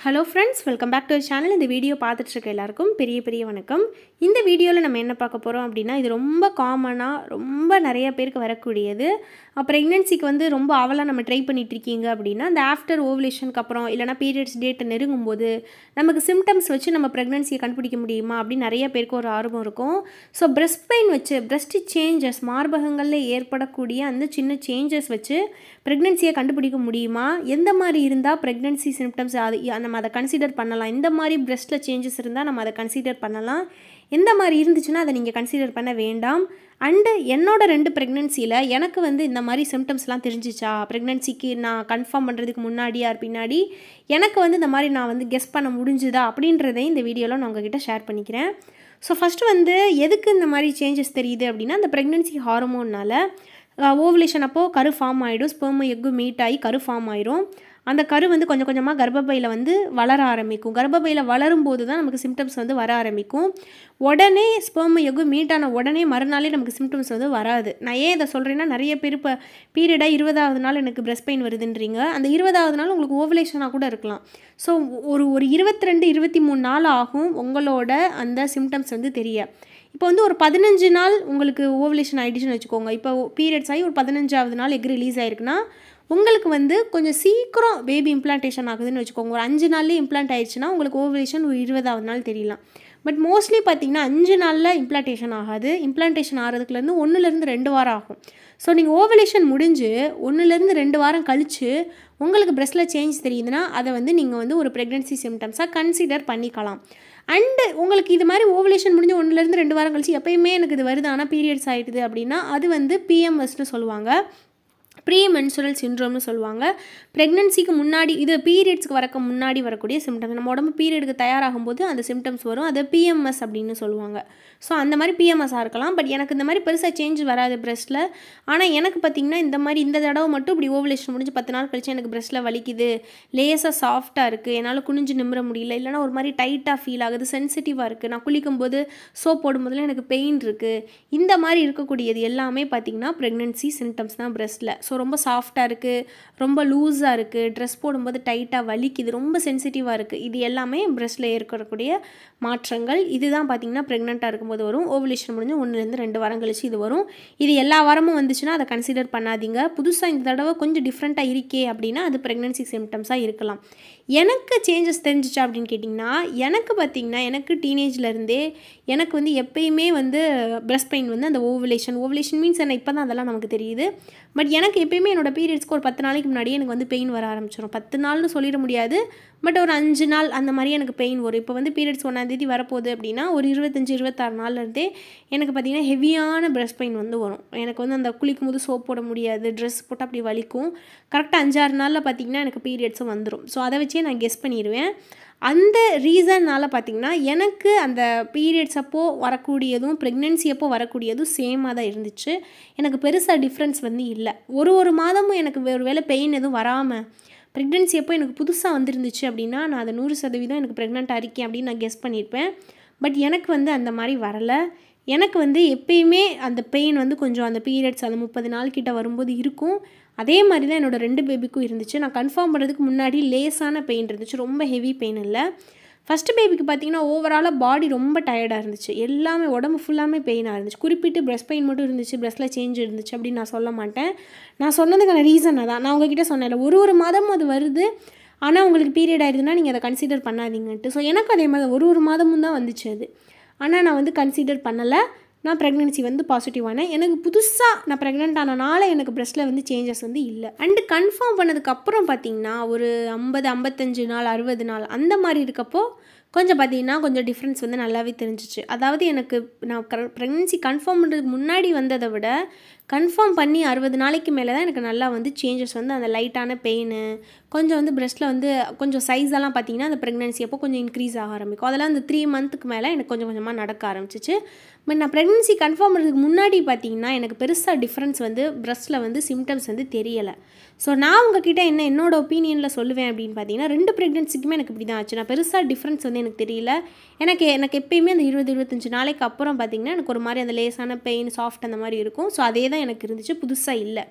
hello friends welcome back to channel இந்த video பார்த்துட்டு இருக்க எல்லாருக்கும் பெரிய பெரிய வணக்கம் இந்த வீடியோவில் நம்ம என்ன பார்க்க போகிறோம் அப்படின்னா இது ரொம்ப காமனாக ரொம்ப நிறைய பேருக்கு வரக்கூடியது ப்ரெக்னென்சிக்கு வந்து ரொம்ப ஆவலாக நம்ம ட்ரை பண்ணிட்டு இருக்கீங்க அப்படின்னா அந்த ஆஃப்டர் ஓவலேஷனுக்கு அப்புறம் இல்லைனா பீரியட்ஸ் டேட்டை நெருங்கும் போது நமக்கு சிம்டம்ஸ் வச்சு நம்ம ப்ரெக்னென்சியை கண்டுபிடிக்க முடியுமா அப்படின்னு நிறைய பேருக்கு ஒரு ஆர்வம் இருக்கும் ஸோ பிரஸ்ட் பெயின் வச்சு பிரஸ்ட் சேஞ்சஸ் மார்பகங்களில் ஏற்படக்கூடிய அந்த சின்ன சேஞ்சஸ் வச்சு ப்ரெக்னென்சியை கண்டுபிடிக்க முடியுமா எந்த மாதிரி இருந்தால் ப்ரெக்னென்சி சிம்டம்ஸ் அது நம்ம அதை கன்சிடர் பண்ணலாம் இந்த மாதிரி பிரஸ்ட்டில் சேஞ்சஸ் இருந்தால் நம்ம அதை கன்சிடர் பண்ணலாம் எந்த மாதிரி இருந்துச்சுன்னா அதை நீங்கள் கன்சிடர் பண்ண வேண்டாம் அண்டு என்னோட ரெண்டு ப்ரெக்னென்சியில் எனக்கு வந்து இந்த மாதிரி சிம்டம்ஸ்லாம் தெரிஞ்சிச்சா ப்ரெக்னென்சிக்கு நான் கன்ஃபார்ம் பண்ணுறதுக்கு முன்னாடி ஆர் பின்னாடி எனக்கு வந்து இந்த மாதிரி நான் வந்து கெஸ் பண்ண முடிஞ்சுதா அப்படின்றதையும் இந்த வீடியோவில் நான் உங்ககிட்ட ஷேர் பண்ணிக்கிறேன் ஸோ ஃபஸ்ட்டு வந்து எதுக்கு இந்த மாதிரி சேஞ்சஸ் தெரியுது அப்படின்னா அந்த ப்ரெக்னென்சி ஹார்மோன்னால் ஓவலேஷன் அப்போது கரு ஃபார்ம் ஆகிடும் ஸ்பெர்ம் எக்கு மீட் ஆகி கரு ஃபார்ம் ஆயிரும் அந்த கரு வந்து கொஞ்சம் கொஞ்சமாக கர்ப்பப்பையில் வந்து வளர ஆரம்பிக்கும் கர்ப்பப்பையில் வளரும் போது தான் நமக்கு சிம்டம்ஸ் வந்து வர ஆரம்பிக்கும் உடனே ஸ்பெர்ம் எக்கு மீட் ஆன உடனே மறுநாளே நமக்கு சிம்டம்ஸ் வந்து வராது நான் ஏன் இதை சொல்கிறேன்னா நிறைய பேர் இப்போ பீரியடாக இருபதாவது நாள் எனக்கு பிரஸ்ட் பெயின் வருதுன்றீங்க அந்த இருபதாவது நாள் உங்களுக்கு ஓவலேஷனாக கூட இருக்கலாம் ஸோ ஒரு ஒரு இருபத்தி ரெண்டு இருபத்தி மூணு நாள் ஆகும் உங்களோட அந்த சிம்டம்ஸ் வந்து தெரிய இப்போ வந்து ஒரு பதினஞ்சு நாள் உங்களுக்கு ஓவலேஷன் ஆகிடுச்சுன்னு வச்சுக்கோங்க இப்போ பீரியட்ஸ் ஆகி ஒரு பதினஞ்சாவது நாள் எக் ரிலீஸ் ஆயிருக்குன்னா உங்களுக்கு வந்து கொஞ்சம் சீக்கிரம் பேபி இம்ப்ளான்டேஷன் ஆகுதுன்னு வச்சுக்கோங்க ஒரு அஞ்சு நாள்லேயே இம்ப்ளான்ட் ஆயிடுச்சுன்னா உங்களுக்கு ஓவலேஷன் ஒரு இருபதாவது நாள் தெரியலாம் பட் மோஸ்ட்லி பார்த்திங்கன்னா அஞ்சு நாளில் இம்ப்ளான்டேஷன் ஆகாது இம்ப்ளான்டேஷன் ஆகிறதுக்குலேருந்து ஒன்றுலேருந்து ரெண்டு வாரம் ஆகும் ஸோ நீங்கள் ஓவலேஷன் முடிஞ்சு ஒன்றுலேருந்து ரெண்டு வாரம் கழித்து உங்களுக்கு ப்ரெஸ்ட்டில் சேஞ்ச் தெரியுதுன்னா அதை வந்து நீங்கள் வந்து ஒரு ப்ரெக்னென்சி சிம்டம்ஸாக கன்சிடர் பண்ணிக்கலாம் அண்டு உங்களுக்கு இது மாதிரி ஓவலேஷன் முடிஞ்சு ஒன்றுலேருந்து ரெண்டு வாரம் கழிச்சு எப்பயுமே எனக்கு இது வருது ஆனால் பீரியட்ஸ் ஆகிடுது அப்படின்னா அது வந்து பிஎம்எஸ்னு சொல்லுவாங்க ப்ரீ மென்சுரல் சின்ட்ரோம்னு சொல்லுவாங்க ப்ரெக்னென்சிக்கு முன்னாடி இது பீரியட்ஸ்க்கு வரக்க முன்னாடி வரக்கூடிய சிம்டம்ஸ் நம்ம உடம்பு பீரியடுக்கு தயாராகும் போது அந்த சிம்டம்ஸ் வரும் அதை பிஎம்எஸ் அப்படின்னு சொல்லுவாங்க ஸோ அந்த மாதிரி பிஎம்எஸ்ஸாக இருக்கலாம் பட் எனக்கு இந்த மாதிரி பெருசாக சேஞ்ச் வராது ப்ரெஸ்ட்டில் ஆனால் எனக்கு பார்த்திங்கன்னா இந்த மாதிரி இந்த தடவை மட்டும் இப்படி ஓவலேஷன் முடிஞ்சு பத்து நாள் கழிச்சு எனக்கு ப்ரெஸ்ட்டில் வலிக்குது லேசாக சாஃப்டாக இருக்குது என்னால் குனிஞ்சு நிமிர முடியல இல்லைனா ஒரு மாதிரி டைட்டாக ஃபீல் ஆகுது சென்சிட்டிவாக இருக்குது நான் குளிக்கும்போது சோப் போடும்போதுலாம் எனக்கு பெயின் இருக்குது இந்த மாதிரி இருக்கக்கூடியது எல்லாமே பார்த்திங்கன்னா ப்ரெக்னென்சி சிம்டம்ஸ் தான் ப்ரெஸ்ட்டில் ஸோ ரொம்ப சாஃப்டாக இருக்குது ரொம்ப லூஸாக இருக்குது ட்ரெஸ் போடும்போது டைட்டாக வலிக்குது ரொம்ப சென்சிட்டிவாக இருக்குது இது எல்லாமே ப்ரெஸ்ட்டில் ஏற்படக்கூடிய மாற்றங்கள் இதுதான் பார்த்திங்கன்னா ப்ரெக்னெண்ட்டாக இருக்கும்போது வரும் ஓவலேஷன் முடிஞ்சு ஒன்றுலேருந்து ரெண்டு வாரம் கழிச்சு இது வரும் இது எல்லா வாரமும் வந்துச்சுன்னா அதை கன்சிடர் பண்ணாதீங்க புதுசாக இந்த தடவை கொஞ்சம் டிஃப்ரெண்ட்டாக இருக்கே அப்படின்னா அது ப்ரெக்னென்சி சிம்டம்ஸாக இருக்கலாம் எனக்கு சேஞ்சஸ் தெரிஞ்சிச்சா அப்படின்னு கேட்டிங்கன்னா எனக்கு பார்த்திங்கன்னா எனக்கு டீனேஜ்லேருந்தே எனக்கு வந்து எப்பயுமே வந்து ப்ரெஸ்ட் பெயின் வந்து அந்த ஓவலேஷன் ஓவலேஷன் மீன்ஸ் என்ன இப்போ தான் அதெல்லாம் நமக்கு தெரியுது பட் எனக்கு எப்பயுமே என்னோடய பீரியட்ஸ்க்கு ஒரு பத்து நாளைக்கு முன்னாடியே எனக்கு வந்து பெயின் வர ஆரம்பிச்சிடும் பத்து நாள்னு சொல்லிட முடியாது பட் ஒரு அஞ்சு நாள் அந்த மாதிரி எனக்கு பெயின் வரும் இப்போ வந்து பீரியட்ஸ் ஒன்றாந்தேதி வரப்போகுது அப்படின்னா ஒரு இருபத்தஞ்சி இருபத்தாறு நாள்லேருந்தே எனக்கு பார்த்திங்கன்னா ஹெவியான ப்ரெஸ்ட் பெயின் வந்து வரும் எனக்கு வந்து அந்த குளிக்கும் போது சோப் போட முடியாது ட்ரெஸ் போட்டு அப்படி வலிக்கும் கரெக்டாக அஞ்சாறு நாளில் பார்த்திங்கன்னா எனக்கு பீரியட்ஸும் வந்துடும் ஸோ அதை வச்சே நான் கெஸ் பண்ணிடுவேன் அந்த ரீசன்னால் பார்த்திங்கன்னா எனக்கு அந்த பீரியட்ஸ் அப்போது வரக்கூடியதும் ப்ரெக்னென்சி அப்போ வரக்கூடியதும் சேமாக தான் இருந்துச்சு எனக்கு பெருசாக டிஃப்ரென்ஸ் வந்து இல்லை ஒரு ஒரு மாதமும் எனக்கு ஒரு வேளை பெயின் எதுவும் வராமல் ப்ரெக்னென்சி அப்போ எனக்கு புதுசாக வந்துருந்துச்சு அப்படின்னா நான் அதை நூறு சதவீதம் எனக்கு ப்ரெக்னெண்ட்டாக இருக்கேன் அப்படின்னு நான் கெஸ் பண்ணியிருப்பேன் பட் எனக்கு வந்து அந்த மாதிரி வரலை எனக்கு வந்து எப்பயுமே அந்த பெயின் வந்து கொஞ்சம் அந்த பீரியட்ஸ் அந்த முப்பது நாள் கிட்ட வரும்போது இருக்கும் அதே மாதிரி தான் என்னோடய ரெண்டு பேபிக்கும் இருந்துச்சு நான் கன்ஃபார்ம் பண்ணுறதுக்கு முன்னாடி லேஸான பெயின் இருந்துச்சு ரொம்ப ஹெவி பெயின் இல்லை ஃபஸ்ட்டு பேபிக்கு பார்த்தீங்கன்னா ஓவராலாக பாடி ரொம்ப டயர்டாக இருந்துச்சு எல்லாமே உடம்பு ஃபுல்லாமே பெயினாக இருந்துச்சு குறிப்பிட்டு ப்ரெஸ்ட் பெயின் மட்டும் இருந்துச்சு ப்ரெஸ்ட்டில் சேஞ்ச் இருந்துச்சு அப்படின்னு நான் சொல்ல மாட்டேன் நான் சொன்னதுக்கான ரீசன் அதான் நான் உங்ககிட்ட சொன்னேன் ஒரு ஒரு மாதமும் அது வருது ஆனால் உங்களுக்கு பீரியட் ஆயிடுதுன்னா நீங்கள் அதை கன்சிடர் பண்ணாதீங்கன்ட்டு ஸோ எனக்கு அதே மாதிரி ஒரு ஒரு மாதமும் தான் வந்துச்சு அது ஆனால் நான் வந்து கன்சிடர் பண்ணலை நான் ப்ரெக்னென்சி வந்து பாசிட்டிவானேன் எனக்கு புதுசாக நான் ப்ரெக்னென்ட் ஆனனால எனக்கு ப்ரெஸ்ட்டில் வந்து சேஞ்சஸ் வந்து இல்லை அண்டு கன்ஃபார்ம் பண்ணதுக்கப்புறம் பார்த்தீங்கன்னா ஒரு ஐம்பது ஐம்பத்தஞ்சு நாள் அறுபது நாள் அந்த மாதிரி இருக்கப்போ கொஞ்சம் பார்த்தீங்கன்னா கொஞ்சம் டிஃப்ரென்ஸ் வந்து நல்லாவே தெரிஞ்சிச்சு அதாவது எனக்கு நான் ப்ரெக்னென்சி கன்ஃபார்ம் பண்ணுறதுக்கு முன்னாடி வந்ததை விட கன்ஃபார்ம் பண்ணி அறுபது நாளைக்கு மேலே தான் எனக்கு நல்லா வந்து சேஞ்சஸ் வந்து அந்த லைட்டான பெயின் கொஞ்சம் வந்து ப்ரெஸ்ட்டில் வந்து கொஞ்சம் சைஸ் எல்லாம் பார்த்தீங்கன்னா அந்த ப்ரெக்னென்சி அப்போ கொஞ்சம் இன்க்ரீஸ் ஆக ஆரம்பிக்கும் அதெல்லாம் அந்த த்ரீ மந்த்துக்கு மேலே எனக்கு கொஞ்சம் கொஞ்சமாக நடக்க ஆரம்பிச்சிச்சு பட் நான் ப்ரெக்னென்சி கன்ஃபார்ம் பண்ணுறதுக்கு முன்னாடி பார்த்தீங்கன்னா எனக்கு பெருசாக டிஃப்ரென்ஸ் வந்து ப்ரெஸ்ட்டில் வந்து சிம்டம்ஸ் வந்து தெரியலை ஸோ நான் உங்ககிட்ட என்ன என்னோட ஒப்பீனியனில் சொல்லுவேன் அப்படின்னு பார்த்தீங்கன்னா ரெண்டு ப்ரெக்னென்சிக்குமே எனக்கு இப்படி தான் ஆச்சு நான் பெருசாக டிஃப்ரென்ஸ் வந்து எனக்கு தெரியல எனக்கு எனக்கு எப்பயுமே அந்த இருபது இருபத்தஞ்சு நாளைக்கு அப்புறம் பார்த்தீங்கன்னா எனக்கு ஒரு மாதிரி அந்த லேசான பெயின் சாஃப்ட் அந்த மாதிரி இருக்கும் ஸோ அதே தான் எனக்கு இருந்துச்சு புதுசாக இல்லை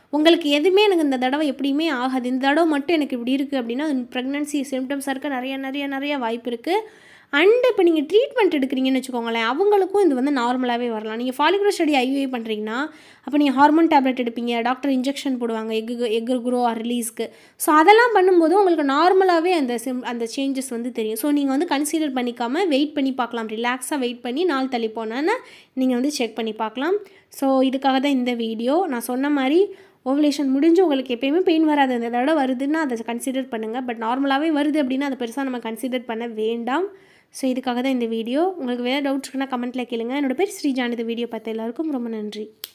உங்களுக்கு எதுவுமே எனக்கு இந்த தடவை எப்படியுமே ஆகாது இந்த தடவை மட்டும் எனக்கு இப்படி இருக்குது அப்படின்னா அது ப்ரெக்னன்சி சிம்டம்ஸாக இருக்க நிறைய நிறைய நிறைய வாய்ப்பு இருக்குது அண்டு இப்போ நீங்கள் ட்ரீட்மெண்ட் எடுக்கிறீங்கன்னு வச்சுக்கோங்களேன் அவங்களுக்கும் இது வந்து நார்மலாகவே வரலாம் நீங்கள் ஃபாலிகுலர் ஸ்டடி ஐவிஐ பண்ணுறீங்கன்னா அப்போ நீங்கள் ஹார்மோன் டேப்லெட் எடுப்பீங்க டாக்டர் இன்ஜெக்ஷன் போடுவாங்க எக்கு எக்கு குரோ ரிலீஸ்க்கு ஸோ அதெல்லாம் பண்ணும்போது உங்களுக்கு நார்மலாகவே அந்த சிம் அந்த சேஞ்சஸ் வந்து தெரியும் ஸோ நீங்கள் வந்து கன்சிடர் பண்ணிக்காமல் வெயிட் பண்ணி பார்க்கலாம் ரிலாக்ஸாக வெயிட் பண்ணி நாள் தள்ளி போனோன்னா நீங்கள் வந்து செக் பண்ணி பார்க்கலாம் ஸோ இதுக்காக தான் இந்த வீடியோ நான் சொன்ன மாதிரி ஓவலேஷன் முடிஞ்சு உங்களுக்கு எப்பயுமே பெயின் வராது அந்த தடவை வருதுன்னா அதை கன்சிடர் பண்ணுங்கள் பட் நார்மலாகவே வருது அப்படின்னா அதை பெருசாக நம்ம கன்சிடர் பண்ண வேண்டாம் ஸோ இதுக்காக தான் இந்த வீடியோ உங்களுக்கு வேறு டவுட்ஸ் இருக்குன்னா கமெண்ட்டில் கேளுங்க என்னோட பேர் ஸ்ரீஜான் இந்த வீடியோ பார்த்த எல்லாருக்கும் ரொம்ப நன்றி